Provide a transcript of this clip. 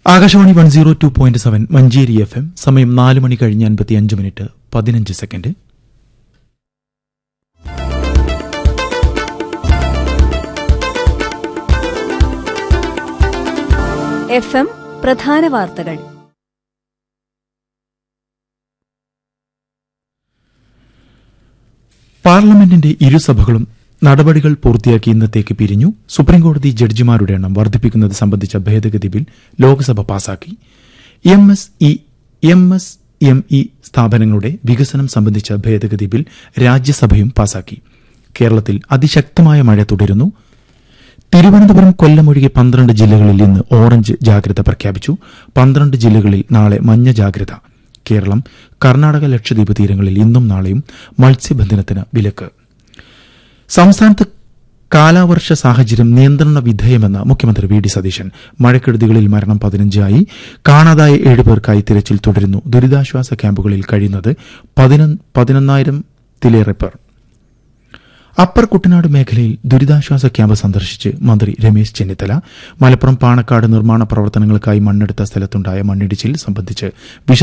Akashvani one zero two point seven Manjeri F M സമയം നാല് മണി കഴിഞ്ഞ് അൻപത്തി അഞ്ച് മിനിറ്റ് പതിനഞ്ച് സെക്കൻഡ് എഫ് എം പ്രധാന വാർത്തകൾ പാർലമെന്റിന്റെ ഇരുസഭകളും നടപടികൾ പൂർത്തിയാക്കി ഇന്നത്തേക്ക് പിരിഞ്ഞു സുപ്രീംകോടതി ജഡ്ജിമാരുടെ എണ്ണം വർദ്ധിപ്പിക്കുന്നത് സംബന്ധിച്ച ഭേദഗതി ബിൽ ലോക്സഭ പാസാക്കി M S E M S M E സ്ഥാപനങ്ങളുടെ വികസനം സംബന്ധിച്ച ഭേദഗതി ബിൽ രാജ്യസഭയും പാസാക്കി കേരളത്തിൽ അതിശക്തമായ മഴ തുടരുന്നു തിരുവനന്തപുരം കൊല്ലം ഒഴികെ പന്ത്രണ്ട് ജില്ലകളിൽ ഇന്ന് ഓറഞ്ച് ജാഗ്രത പ്രഖ്യാപിച്ചു പന്ത്രണ്ട് ജില്ലകളിൽ നാളെ മഞ്ഞ ജാഗ്രത കേരളം കർണാടക ലക്ഷദ്വീപ് തീരങ്ങളിൽ ഇന്നും നാളെയും മത്സ്യബന്ധനത്തിന് വിലക്ക് സംസ്ഥാനത്ത് കാലാവർഷ സാഹചര്യം നിയന്ത്രണ വിധേയമെന്ന് മുഖ്യമന്ത്രി വി ഡി സതീശൻ മഴക്കെടുതികളിൽ മരണം പതിനഞ്ചായി കാണാതായ ഏഴുപേർക്കായി തിരച്ചിൽ തുടരുന്നു ദുരിതാശ്വാസ ക്യാമ്പുകളിൽ കഴിയുന്നത് പതിനൊന്ന് പതിനൊന്നായിരത്തിലേറെ പേർ അപ്പർ കുട്ടനാട് മേഖലയിൽ ദുരിതാശ്വാസ ക്യാമ്പ് സന്ദർശിച്ച് മന്ത്രി രമേശ് ചെന്നിത്തല മലപ്പുറം പാണക്കാട് നിർമ്മാണ പ്രവർത്തനങ്ങൾക്കായി മണ്ണെടുത്ത സ്ഥലത്തുണ്ടായ മണ്ണിടിച്ചിൽ സംബന്ധിച്ച് വിശദ